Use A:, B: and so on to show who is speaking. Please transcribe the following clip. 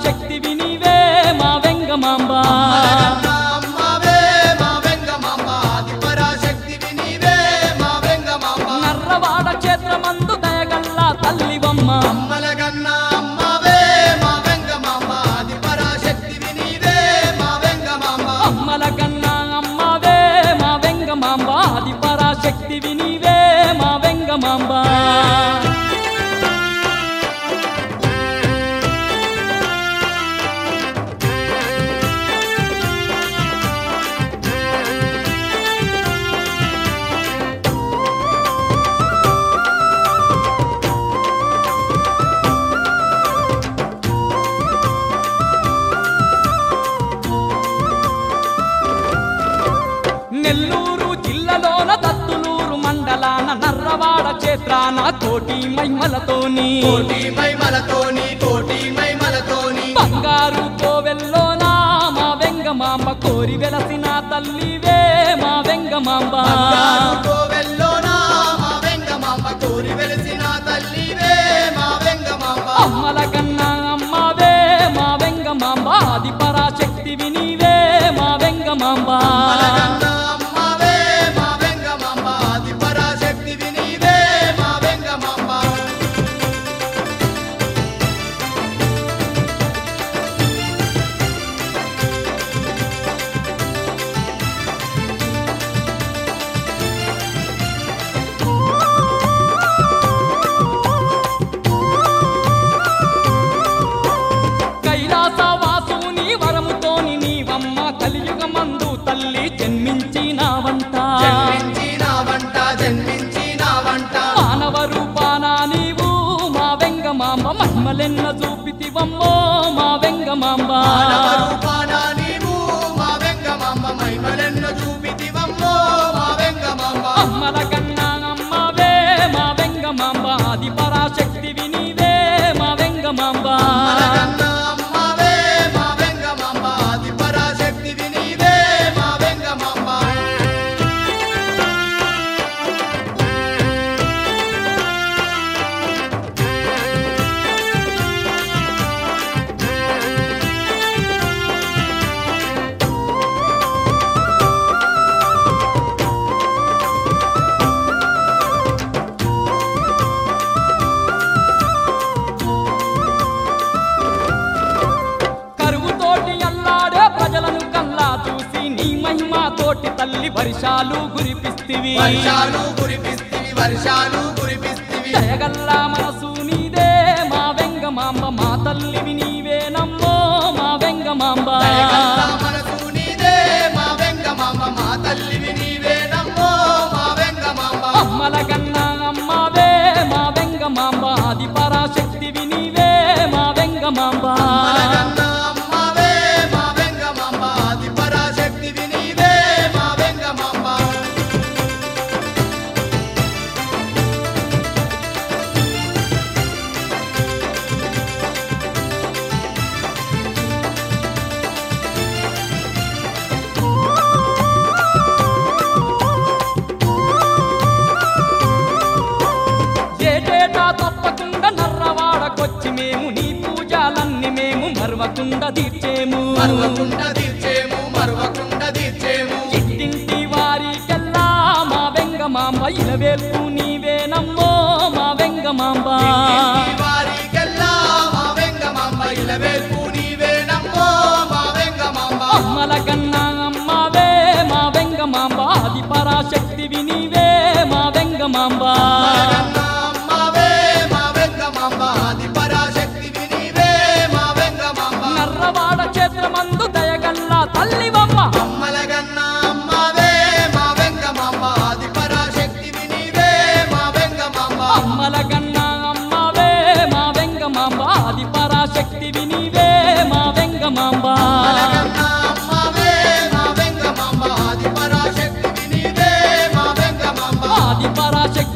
A: పరాశక్తివి నీవే మా వెంగమాంబ
B: అమ్మవే మా వెంగమాంబ ఆది పరాశక్తివి నీవే మా వెంగమాంబ
A: నర్రవాడ క్షేత్రమందు దయగల్లా తల్లివమ్మ
B: అమ్మలగన్న అమ్మవే మా వెంగమాంబ ఆది పరాశక్తివి నీవే మా వెంగమాంబ
A: అమ్మల కన్నా అమ్మవే మా వెంగమాంబ ఆది పరాశక్తివి నీవే మా వెంగమాంబ నెల్లూరు జిల్లాలోన దత్తులూరు మండలాన నర్రవాడ క్షేత్రాన కోటి మైమలతోని
B: కోటి మైమలతోని కోటి మైమలతోని
A: బంగారు కోవెల్లోన మా వెంగమాంబ కోరి వెలసిన తల్లివే మా వెంగమాంబ
B: బంగారు కోవెల్లోనా మా వెంగమాంబ కోరి వెలిసిన తల్లివే మా వెంగమాంబ
A: అమ్మల కన్నా అమ్మవే మా వెంగమాంబ ఆది పరాశక్తివి నీవే మా వెంగమాంబ
B: అమ్మలగన్న అమ్మవే మా వెంగమాంబ ఆది పరాశక్తివి నీవే మా వెంగమాంబ
A: కైలాస వాసుని వరముతోని నీవమ్మ కలియుగమందు తల్లి జన్మించినావంట
B: జన్మించినావంట జన్మించినావంట
A: మానవ రూపాన నీవు మా వెంగమాంబ మహిమలెన్న చూపితివమ్మో మా వెంగమాంబ
B: మానవ రూపాన నీవు మా వెంగమాంబ మహిమలెన్నో చూపితివమ్మో మా వెంగమాంబ
A: అమ్మల కన్నా అమ్మవే మా వెంగమాంబ ఆది పరాశక్తివి నీవే మా వెంగమాంబ
B: అమ్మలగన్న అమ్మవే మా వెంగమాంబ ఆది పరాశక్తివి నీవే మా వెంగమాంబ
A: కరువుతోటి అల్లాడే ప్రజలను కల్లా చూసి నీ మహిమ తోటి తల్లి వర్షాలు కురిపిస్తివి
B: వర్షాలు కురిపిస్తివి వర్షాలు కురిపిస్తివి
A: దయగల్లా మనసు నీదే మా వెంగమాంబ మా తల్లివి నీవే నమ్మో మా వెంగమాంబ
B: దయగల్లా మనసు నీదే మా వెంగమాంబ మా తల్లివి నీవే నమ్మో మా వెంగమాంబ
A: అమ్మల కన్నా అమ్మవే మా వెంగమాంబ ఆది పరాశక్తివి నీవే మా వెంగమాంబ
B: అమ్మలగన్న అమ్మవే మా వెంగమాంబ ఆది పరాశక్తివి నీవే మా వెంగమాంబ
A: ఏటేటా తప్పకుండా నర్రవాడకొచ్చి మేము నీ పూజలన్నీ మేము మరవకుండా తీర్చేము
B: మరువకుండా తీర్చేము మరువకుండా తీర్చేము
A: ఇంటింటి వారికెల్లా మా వెంగమాంబ ఇలవేల్పు నీవే నమ్మో మా వెంగమాంబ
B: ఇంటింటి వారికెల్లా మా వెంగమాంబ ఇలవేల్పు నీవే నమ్మో మా వెంగమాంబ
A: అమ్మల కన్నా అమ్మవే మా వెంగమాంబ ఆది పరాశక్తివి నీవే మా వెంగమాంబ
B: అమ్మలగన్న అమ్మవే మా వెంగమాంబ ఆది పరాశక్తివి నీవే మా వెంగమాంబ
A: నర్రవాడ క్షేత్రమందు దయగల్లా తల్లివమ్మ
B: అమ్మలగన్న అమ్మవే మా వెంగమాంబ ఆది పరాశక్తివి నీవే మా వెంగమాంబ
A: అమ్మల కన్నా అమ్మవే మా వెంగమాంబ ఆది పరాశక్తివి నీవే మా వెంగమాంబ
B: అమ్మలగన్న అమ్మవే మా వెంగమాంబ ఆది పరాశక్తివి నీవే మా వెంగమాంబ
A: ఆది పరాశక్తి